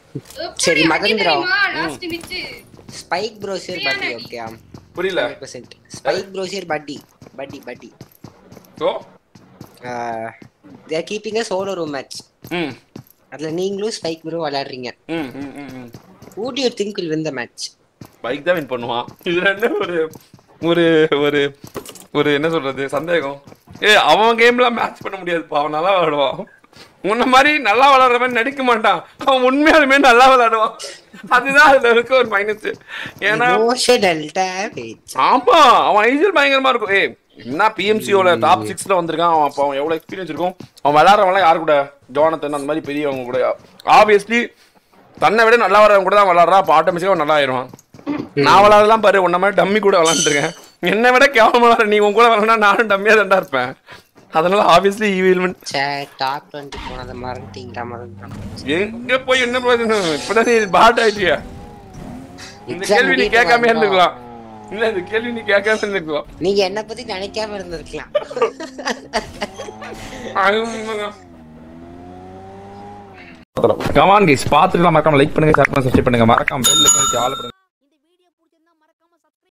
சரி, Madhan bro. Last மிச்சு spike ப்ரோசியர் பட்டி ஓகே புரியல பர்சன்ட் ஸ்பைக் ப்ரோசியர் பட்டி பட்டி பட்டி so they are keeping a solo room match hmm அதுல நீங்களும் ஸ்பைக் ப்ரோ விளையாடுறீங்க ம் ம் ம் ம் who do you think will win the match bike தான் வின் பண்ணுவான் இதுல என்ன ஒரு ஒரு ஒரு ஒரு என்ன சொல்றது சந்தேகம் ஏ அவன் கேம்ல மேட்ச் பண்ண முடியாதுப்பா அவன் நல்லா விளையாடுவான் உன்ன மாதிரி நல்லா விளையாடுற மாதிரி நடிக்க மாட்டான் அவன் உண்மையாலுமே நல்லா விளையாடுவான் அதுதான் அதுல இருக்க ஒரு மைனஸ் ஏன்னா emotional damage ஆமா அவன் ஐஜிஎல் பயங்கரமா இருக்கும் ஏய் என்ன பிஎம்சியோட டாப் சிக்ஸ்ல வந்திருக்கான் அவன் அப்போ அவன் எவ்வளவு எக்ஸ்பீரியன்ஸ் இருக்கும் அவன் விளையாடுறவங்களாம் யாரு கூட ஜோனத்தன் அந்த மாதிரி பெரியவங்க கூட ஆப்வியஸ்லி தன்னை விட நல்லா வரவங்க கூட தான் விளாட்றான் அப்போ ஆட்டோமேட்டிக்காக அவன் நல்லா ஆயிடுவான் நான் விளாடலாம் பாரு உன்ன மாதிரி டம்மி கூட விளாண்டுருக்கேன் என்னை விட கேவலமா விளாட நீ உன் கூட விளாண்டா நானும் டம்மியா தான்டா இருப்பேன் அதனால ஆப்வியஸ்லி ஈவில் சே டாப் 20 போனத மறந்துட்டீங்களா மறந்துட்டோம் எங்க போய் என்ன பிரயோஜனம் இப்பதான் நீ பாட் ஆயிட்டியா இந்த கேள்வி நீ கேட்காம இருந்துக்கலாம் இல்ல இந்த கேள்வி நீ கேட்காம இருந்துக்கலாம் நீங்க என்ன பத்தி நினைக்காம இருந்திருக்கலாம் கமான் கைஸ் பார்த்துட்டு மறக்காம லைக் பண்ணுங்க ஷேர் பண்ணுங்க சப்ஸ்கிரைப் பண்ணுங்க மறக்காம பெல் ஐகான் ஆல் பண்ணுங்க